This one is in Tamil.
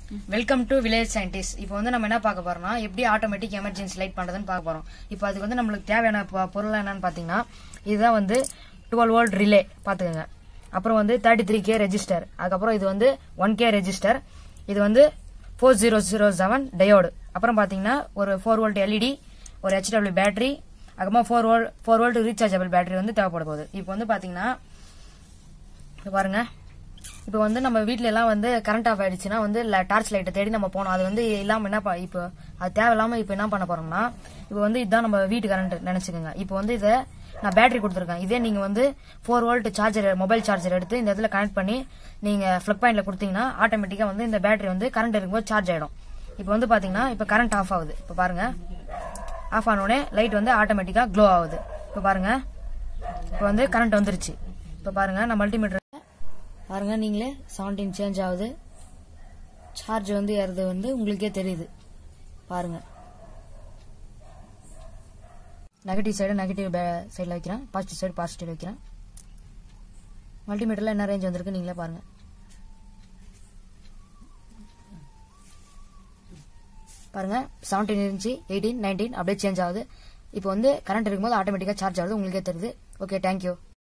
வெல்கம் டு வில்லேஜ் சயின்டிஸ்ட் இப்போ வந்து நம்ம என்ன பார்க்க போறோம்னா எப்படி ஆட்டோமேட்டிக் எமர்ஜென்சி லைட் பண்றதுன்னு பார்க்க போறோம் இப்போ அதுக்கு வந்து நம்மளுக்கு தேவையான பொ- பொருள் என்னன்னு பாத்தீங்கன்னா இதுதான் வந்து டுவெல் வோல்ட் ரிலே பாத்துக்கோங்க அப்புறம் வந்து தேர்ட்டி த்ரீ கே ரெஜிஸ்டர் அதுக்கப்புறம் இது வந்து ஒன் கே ரெஜிஸ்டர் இது வந்து four zero zero seven diode அப்புறம் பாத்தீங்கன்னா ஒரு ஃபோர் வோல்ட் எல்இடி ஒரு ஹெச்டபிள்யூ பேட்டரி அதுக்கப்புறமா four volt four volt rechargeable battery வந்து தேவைப்பட போகுது இப்போ வந்து பாத்தீங்கன்னா இப்போ பாருங்க இப்போ வந்து நம்ம வீட்ல எல்லாம் வந்து கரண்ட் ஆஃப் ஆயிடுச்சுன்னா வந்து டார்ச் லைட்டை தேடி நம்ம போனோம் அது வந்து இல்லாம என்ன ப- இப்போ அது தேவையில்லாம இப்போ என்ன பண்ண போறோம்னா இப்போ வந்து இதுதான் நம்ம வீட்டு கரண்ட் நினைச்சுக்கோங்க இப்போ வந்து இதை நான் பேட்டரி கொடுத்துருக்கேன் இதே நீங்க வந்து four volt charger mobile charger எடுத்து இந்த இடத்துல கனெக்ட் பண்ணி நீங்க ஃபிளக் பாயிண்ட்ல கொடுத்தீங்கன்னா ஆட்டோமேட்டிக்கா வந்து இந்த பேட்டரி வந்து கரண்ட் இருக்கும்போது சார்ஜ் ஆயிடும் இப்போ வந்து பாத்தீங்கன்னா இப்போ கரண்ட் ஆஃப் ஆகுது இப்போ பாருங்க ஆஃப் ஆன உடனே லைட் வந்து ஆட்டோமேட்டிக்கா க்ளோ ஆகுது இப்போ பாருங்க இப்போ வந்து கரண்ட் வந்துருச்சு இப்போ பாருங்க நான் மல்டிமீட்டர் பாருங்க நீங்களே செவன்டீன் சேஞ்ச் ஆகுது சார்ஜ் வந்து ஏறது வந்து உங்களுக்கே தெரியுது பாருங்க நெகட்டிவ் சைடு நெகட்டிவ் சைடில் வைக்கிறேன் பாசிட்டிவ் சைடு பாசிட்டிவ் வைக்கிறேன் மல்டிமீட்டரில் என்ன ரேஞ்ச் வந்திருக்கு நீங்களே பாருங்க பாருங்க செவன்டீன் இருந்துச்சு எயிட்டீன் நைன்டீன் அப்படியே சேஞ்ச் ஆகுது இப்போ வந்து கரண்ட் இருக்கும்போது ஆட்டோமேட்டிக்காக சார்ஜ் ஆகுது உங்களுக்கே தெரியுது ஓகே தேங்க்யூ